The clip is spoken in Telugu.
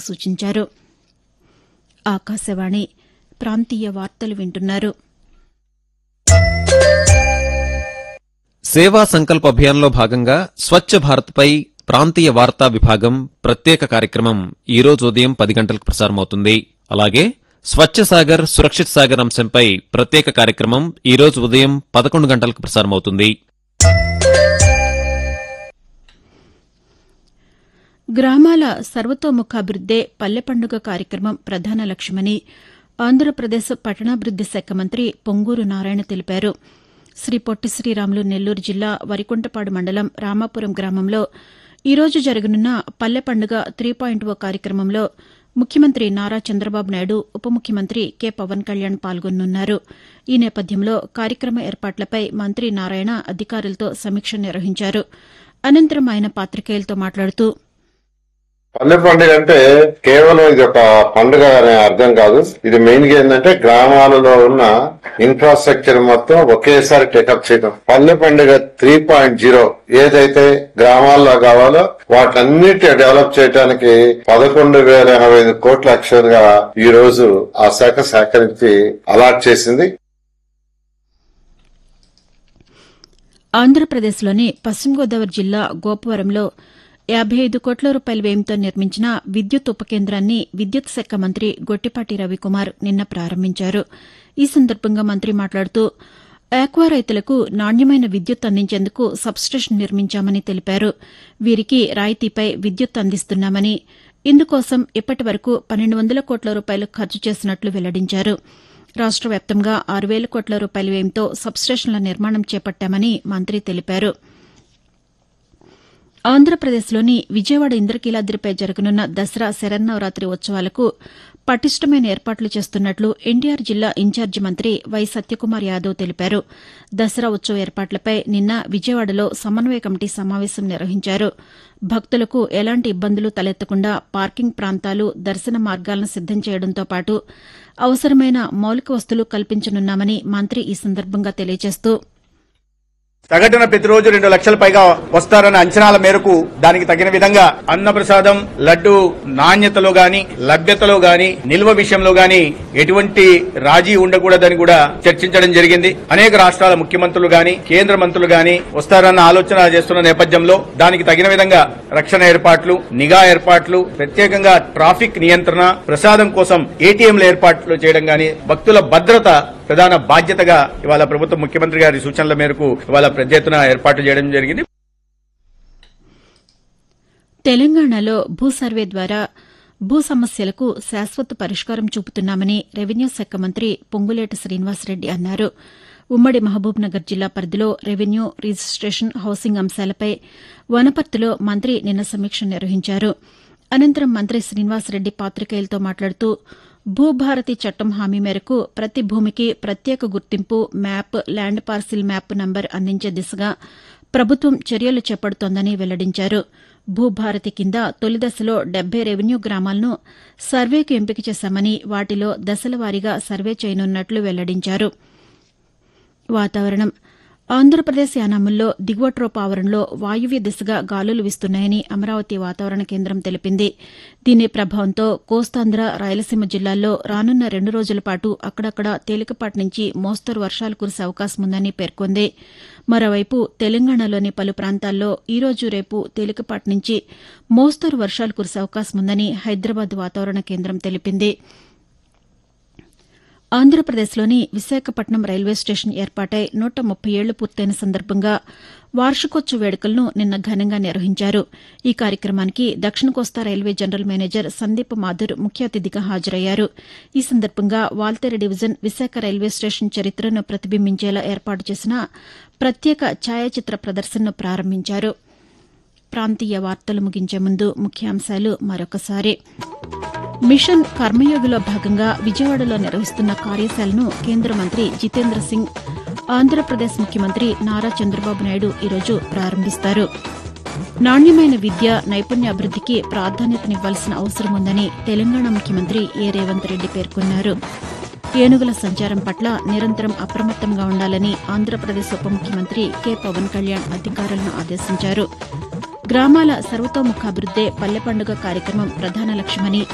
సూచించారు ఆకాశవాణి ప్రాంతీయ వార్తలు వింటున్నారు సేవా సంకల్ప అభియాన్లో భాగంగా స్వచ్ఛ భారత్పై ప్రాంతీయ వార్తా విభాగం ప్రత్యేక కార్యక్రమం ఈ రోజు ఉదయం పది గంటలకు ప్రసారమవుతుంది అలాగే స్వచ్ఛ సాగర్ సురక్షిత్ సాగర్ అంశంపై ప్రత్యేక కార్యక్రమం ఈ రోజు ఉదయం పదకొండు గంటలకు ప్రసారమవుతుంది గ్రామాల సర్వతోముఖాభివృద్దే పల్లె పండుగ కార్యక్రమం ప్రధాన లక్ష్యమని ఆంధ్రప్రదేశ్ పట్టణాభివృద్ది శాఖ మంత్రి పొంగూరు నారాయణ తెలిపారు శ్రీ పొట్టి శ్రీరాములు నెల్లూరు జిల్లా వరికుంటపాడు మండలం రామాపురం గ్రామంలో ఈ రోజు జరగనున్న పల్లె పండుగ త్రీ పాయింట్ ఓ కార్యక్రమంలో ముఖ్యమంత్రి నారా చంద్రబాబు నాయుడు ఉప ముఖ్యమంత్రి కె పవన్ కళ్యాణ్ పాల్గొనున్నారు ఈ నేపథ్యంలో కార్యక్రమ ఏర్పాట్లపై మంత్రి నారాయణ అధికారులతో సమీక్ష నిర్వహించారు అనంతరం ఆయన పాతికేయులతో మాట్లాడుతూ పల్లె పండుగ అంటే కేవలం ఇది ఒక పండుగ అనే అర్థం కాదు ఇది మెయిన్ గా ఏంటంటే గ్రామాలలో ఉన్న ఇన్ఫ్రాస్ట్రక్చర్ మొత్తం ఒకేసారి టేకప్ చేయడం పల్లె పండుగ త్రీ పాయింట్ జీరో ఏదైతే గ్రామాల్లో కావాలో వాటన్నిటి డెవలప్ చేయడానికి పదకొండు వేల ఎనభై ఐదు కోట్ల అక్షరంగా ఈ రోజు ఆ శాఖ సేకరించి అలాట్ చేసింది ఆంధ్రప్రదేశ్లోని పశ్చిమ గోదావరి జిల్లా గోపవరంలో యాబై ఐదు కోట్ల రూపాయల వ్యయంతో నిర్మించిన విద్యుత్ ఉపకేంద్రాన్ని విద్యుత్ శాఖ మంత్రి గొట్టిపాటి రవికుమార్ నిన్న ప్రారంభించారు ఈ సందర్భంగా మంత్రి మాట్లాడుతూ ఆక్వా రైతులకు నాణ్యమైన విద్యుత్ అందించేందుకు సబ్స్టేషన్ నిర్మించామని తెలిపారు వీరికి రాయితీపై విద్యుత్ అందిస్తున్నామని ఇందుకోసం ఇప్పటి వరకు పన్నెండు వందల కోట్ల రూపాయలు ఖర్చు చేసినట్లు వెల్లడించారు రాష్ట వ్యాప్తంగా ఆరు వేల కోట్ల రూపాయల వ్యయంతో సబ్స్టేషన్ల నిర్మాణం చేపట్టామని మంత్రి తెలిపారు ఆంధ్రప్రదేశ్లోని విజయవాడ ఇంద్రకీలాద్రిపై జరగనున్న దసరా శరన్నవరాత్రి ఉత్సవాలకు పటిష్టమైన ఏర్పాట్లు చేస్తున్నట్లు ఎన్టీఆర్ జిల్లా ఇన్ఛార్జి మంత్రి వై సత్యకుమార్ యాదవ్ తెలిపారు దసరా ఉత్సవ ఏర్పాట్లపై నిన్న విజయవాడలో సమన్వయ కమిటీ సమావేశం నిర్వహించారు భక్తులకు ఎలాంటి ఇబ్బందులు తలెత్తకుండా పార్కింగ్ ప్రాంతాలు దర్శన మార్గాలను సిద్దం చేయడంతో పాటు అవసరమైన మౌలిక వస్తువులు కల్పించనున్నామని మంత్రి ఈ సందర్భంగా తెలియజేస్తూ సగటున ప్రతిరోజు రెండు లక్షల పైగా వస్తారన్న అంచనాల మేరకు దానికి తగిన విధంగా అన్నప్రసాదం లడ్డు నాణ్యతలో గాని లభ్యతలో గాని నిల్వ విషయంలో గాని ఎటువంటి రాజీ ఉండకూడదని కూడా చర్చించడం జరిగింది అనేక రాష్ట్రాల ముఖ్యమంత్రులు గాని కేంద్ర మంత్రులు గాని వస్తారన్న ఆలోచన చేస్తున్న నేపథ్యంలో దానికి తగిన విధంగా రక్షణ ఏర్పాట్లు నిఘా ఏర్పాట్లు ప్రత్యేకంగా ట్రాఫిక్ నియంత్రణ ప్రసాదం కోసం ఏటీఎంల ఏర్పాట్లు చేయడం గాని భక్తుల భద్రత ప్రధాన బాధ్యతగా ఇవాళ ప్రభుత్వ ముఖ్యమంత్రి గారి సూచనల మేరకు ఇవాళ పెద్ద ఎత్తున ఏర్పాట్లు చేయడం జరిగింది తెలంగాణలో భూ సర్వే ద్వారా భూ సమస్యలకు శాశ్వత పరిష్కారం చూపుతున్నామని రెవెన్యూ శాఖ మంత్రి పొంగులేటి శ్రీనివాసరెడ్డి అన్నారు ఉమ్మడి మహబూబ్నగర్ జిల్లా పరిధిలో రెవెన్యూ రిజిస్టేషన్ హౌసింగ్ అంశాలపై వనపర్తిలో మంత్రి నిన్న సమీక్ష నిర్వహించారు అనంతరం మంత్రి శ్రీనివాసరెడ్డి పాతికేయులతో మాట్లాడుతూ భూభారతి చట్టం హామీ మేరకు ప్రతి భూమికి ప్రత్యేక గుర్తింపు map land parcel map number అందించే దిశగా ప్రభుత్వం చర్యలు చేపడుతోందని వెల్లడించారు భూభారతి కింద తొలి దశలో డెబ్బై రెవెన్యూ గ్రామాలను సర్వేకు ఎంపిక చేశామని వాటిలో దశల వారీగా సర్వే చేయనున్నట్లు వెల్లడించారు వాతావరణం ఆంధ్రప్రదేశ్ యానాముల్లో దిగువట్రోప్ ఆవరణలో వాయువ్య దిశగా గాలులు వీస్తున్నాయని అమరావతి వాతావరణ కేంద్రం తెలిపింది దీని ప్రభావంతో కోస్తాంధ్ర రాయలసీమ జిల్లాల్లో రానున్న రెండు రోజుల పాటు అక్కడక్కడ తేలికపాటి నుంచి మోస్తరు వర్షాలు కురిసే అవకాశం ఉందని పేర్కొంది మరోవైపు తెలంగాణలోని పలు ప్రాంతాల్లో ఈ రోజు రేపు తేలికపాటి నుంచి మోస్తరు వర్షాలు కురిసే అవకాశం ఉందని హైదరాబాద్ వాతావరణ కేంద్రం తెలిపింది ఆంధ్రప్రదేశ్లోని విశాఖపట్నం రైల్వే స్టేషన్ ఏర్పాటై నూట ముప్పై ఏళ్లు పూర్తయిన సందర్భంగా వార్షికోత్సవ వేడుకలను నిన్న ఘనంగా నిర్వహించారు ఈ కార్యక్రమానికి దక్షిణ కోస్తా railway general manager Sandeep Mathur ముఖ్య అతిథిగా హాజరయ్యారు ఈ సందర్భంగా Waltair division Visakha railway station చరిత్రను ప్రతిబింబించేలా ఏర్పాటు చేసిన ప్రత్యేక ఛాయాచిత్ర ప్రదర్శనను ప్రారంభించారు ప్రాంతీయ వార్తలు ముగించే ముందు ముఖ్యాంశాలు మరొకసారి మిషన్ కర్మయోగిలో భాగంగా విజయవాడలో నిర్వహిస్తున్న కార్యశాలను కేంద్ర మంత్రి జితేంద్ర సింగ్ ఆంధ్రప్రదేశ్ ముఖ్యమంత్రి నారా చంద్రబాబు నాయుడు ఈరోజు ప్రారంభిస్తారు నాణ్యమైన విద్య నైపుణ్యాభివృద్దికి ప్రాధాన్యతనివ్వాల్సిన అవసరం ఉందని తెలంగాణ ముఖ్యమంత్రి ఏ రేవంత్ రెడ్డి పేర్కొన్నారు ఏనుగుల సంచారం పట్ల నిరంతరం అప్రమత్తంగా ఉండాలని ఆంధ్రప్రదేశ్ ఉప ముఖ్యమంత్రి కె పవన్ కళ్యాణ్ అధికారులను ఆదేశించారు గ్రామాల సర్వతోముఖాభివృద్దే పల్లె పండుగ కార్యక్రమం ప్రధాన లక్ష్యమని